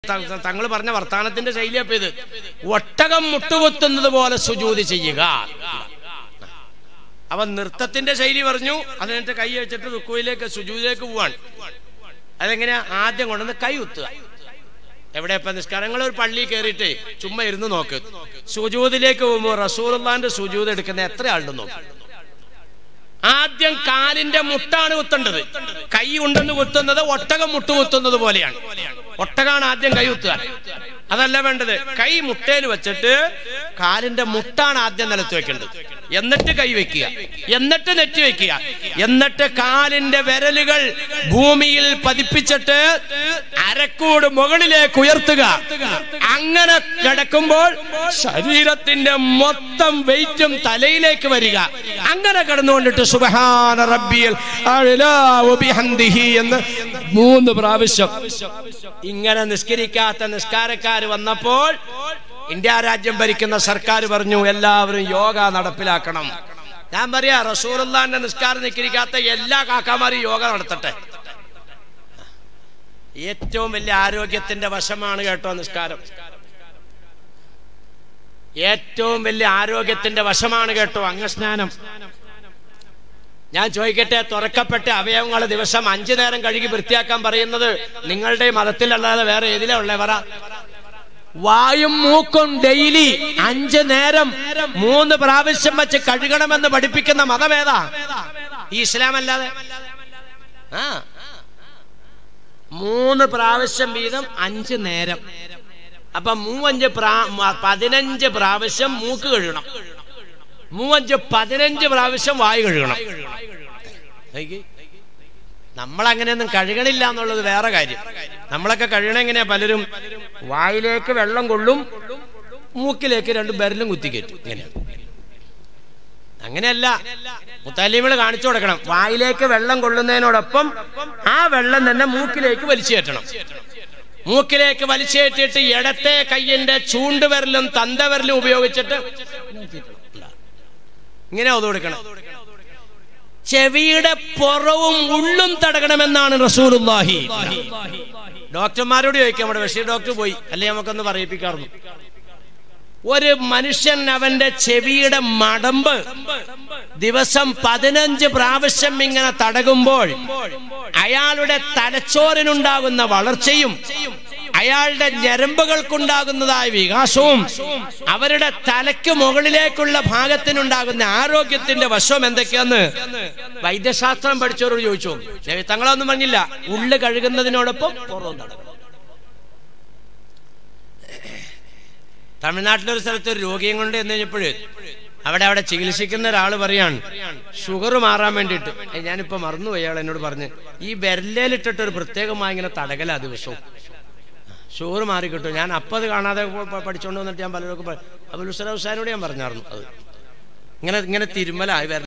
തങ്ങൾ പറഞ്ഞ വർത്താനത്തിന്റെ ശൈലി അപ്പൊ ഇത് ഒട്ടകം മുട്ടുകുത്തുന്നത് പോലെ സുജൂതി ചെയ്യുക അവൻ നൃത്തത്തിന്റെ ശൈലി പറഞ്ഞു അത് കഴിഞ്ഞിട്ട് കൈ വെച്ചിട്ട് റുക്കുവിലേക്ക് സുജൂതിലേക്ക് പോവാൻ അതെങ്ങനെയാ ആദ്യം കൊണ്ടുവന്ന് കൈ കുത്തുക എവിടെ ഇപ്പൊ നിസ്കാരങ്ങൾ ഒരു പള്ളി കയറിയിട്ട് ചുമ്മാ ഇരുന്ന് നോക്ക് സുജൂതിലേക്ക് പോകുമ്പോൾ റസൂർലാന്റെ സുജൂത് എടുക്കുന്ന എത്ര ആളുണ്ട് നോക്ക് ആദ്യം കാലിന്റെ മുട്ടാണ് കുത്തേണ്ടത് കൈ ഉണ്ടെന്ന് കുത്തുന്നത് ഒട്ടകം മുട്ട് കുത്തുന്നത് പോലെയാണ് ഒട്ടകാണ് ആദ്യം കൈ കുത്തുക അതല്ല വേണ്ടത് കൈ മുട്ടയിൽ വെച്ചിട്ട് കാലിന്റെ മുട്ടാണ് ആദ്യം നിലത്ത് വെക്കേണ്ടത് എന്നിട്ട് കൈ വെക്കുക എന്നിട്ട് നെറ്റി വെക്കുക എന്നിട്ട് കാലിന്റെ വിരലുകൾ ഭൂമിയിൽ പതിപ്പിച്ചിട്ട് അരക്കൂട് മുകളിലേക്ക് ഉയർത്തുക അങ്ങനെ കിടക്കുമ്പോൾ ശരീരത്തിന്റെ മൊത്തം വെയിറ്റും തലയിലേക്ക് വരിക അങ്ങനെ കിടന്നുകൊണ്ടിട്ട് സുബഹാന റബ്ബിയൽ അഅ്ലാ വബിഹംദിഹി എന്ന് മൂന്ന് പ്രാവശ്യം ഇങ്ങനെ നിസ്കരിക്കാത്ത നിസ്കാരക്കാർ വന്നപ്പോൾ ഇന്ത്യ രാജ്യം ഭരിക്കുന്ന സർക്കാർ പറഞ്ഞു എല്ലാവരും യോഗ നടപ്പിലാക്കണം ഞാൻ പറയാ റസൂറുല്ലാന്റെ നിസ്കാരം നിസ്കരിക്കാത്ത എല്ലാ കാക്കാമാരും യോഗ നടത്തട്ടെ ഏറ്റവും വലിയ ആരോഗ്യത്തിന്റെ വശമാണ് കേട്ടോ നിസ്കാരം ഏറ്റവും വലിയ ആരോഗ്യത്തിന്റെ വശമാണ് കേട്ടോ അംഗസ്നാനം ഞാൻ ചോദിക്കട്ടെ തുറക്കപ്പെട്ട അവയവങ്ങൾ ദിവസം അഞ്ചു നേരം കഴുകി വൃത്തിയാക്കാൻ പറയുന്നത് നിങ്ങളുടെ മതത്തിലല്ലാതെ വേറെ ഏതിലാ ഉള്ളേ പറ വായും മൂക്കും ഡെയിലി അഞ്ച് നേരം മൂന്ന് പ്രാവശ്യം വെച്ച് കഴുകണമെന്ന് പഠിപ്പിക്കുന്ന മതമേതാ ഈ ഇസ്ലാം അല്ലാതെ ആ മൂന്ന് പ്രാവശ്യം വീതം അഞ്ച് നേരം അപ്പൊ മൂവഞ്ച് പ്രാ പതിനഞ്ച് പ്രാവശ്യം മൂക്ക് കഴുകണം മൂവഞ്ച് പതിനഞ്ച് പ്രാവശ്യം വായു കഴുകണം നമ്മൾ അങ്ങനെയൊന്നും കഴുകണില്ല എന്നുള്ളത് വേറെ കാര്യം നമ്മളൊക്കെ കഴുകണ എങ്ങനെയാ പലരും വായിലേക്ക് വെള്ളം കൊള്ളും മൂക്കിലേക്ക് രണ്ട് ബരലും കുത്തിക്കയറ്റും ഇങ്ങനെയാണ് അങ്ങനെയല്ല മുത്താലിമികൾ കാണിച്ചു കൊടുക്കണം വായിലേക്ക് വെള്ളം കൊള്ളുന്നതിനോടൊപ്പം ആ വെള്ളം തന്നെ മൂക്കിലേക്ക് വലിച്ചു കയറ്റണം മൂക്കിലേക്ക് വലിച്ചേറ്റിട്ട് ഇടത്തെ കയ്യിന്റെ ചൂണ്ടുവിരലും തന്തവിരലും ഉപയോഗിച്ചിട്ട് ഇങ്ങനെ ഒതു കൊടുക്കണം ചെവിയുടെ പുറവും ഉള്ളും തടകണമെന്നാണ് റസൂലുല്ലാഹി ഡോക്ടർമാരോട് ചോദിക്കാം നമ്മുടെ ബഷീർ ഡോക്ടർ പോയി അല്ലെ നമുക്കൊന്ന് പറയിപ്പിക്കാറുന്നു ഒരു മനുഷ്യൻ അവന്റെ ചെവിയുടെ മടമ്പ് ദിവസം പതിനഞ്ച് പ്രാവശ്യം ഇങ്ങനെ തടകുമ്പോൾ അയാളുടെ തലച്ചോറിനുണ്ടാകുന്ന വളർച്ചയും അയാളുടെ ഞരമ്പുകൾക്കുണ്ടാകുന്നതായ വികാസവും അവരുടെ തലയ്ക്ക് മുകളിലേക്കുള്ള ഭാഗത്തിനുണ്ടാകുന്ന ആരോഗ്യത്തിന്റെ വശം എന്തൊക്കെയാന്ന് വൈദ്യശാസ്ത്രം പഠിച്ചവരോട് ചോദിച്ചു തങ്ങളൊന്നും പറഞ്ഞില്ല ഉള്ളു കഴുകുന്നതിനോടൊപ്പം പുറവും തടകും തമിഴ്നാട്ടിലൊരു സ്ഥലത്ത് ഒരു രോഗിയും കൊണ്ട് എന്ന് കഴിഞ്ഞപ്പോൾ അവിടെ അവിടെ ചികിത്സിക്കുന്ന ഒരാൾ പറയാണ് ഷുഗർ മാറാൻ വേണ്ടിയിട്ട് ഞാനിപ്പോ മറന്നുപോയി അയാൾ എന്നോട് പറഞ്ഞ് ഈ വിരലിലിട്ടിട്ട് ഒരു പ്രത്യേകമായി ഇങ്ങനെ തടകല ദിവസവും ഷുഗർ മാറി കിട്ടും ഞാൻ അപ്പം അത് കാണാതെ പഠിച്ചുകൊണ്ട് വന്നിട്ട് ഞാൻ പലർക്കും അബുൽ ഹുസൈൻ ഹുസൈനോട് ഞാൻ പറഞ്ഞായിരുന്നു അത് ഇങ്ങനെ ഇങ്ങനെ തിരുമല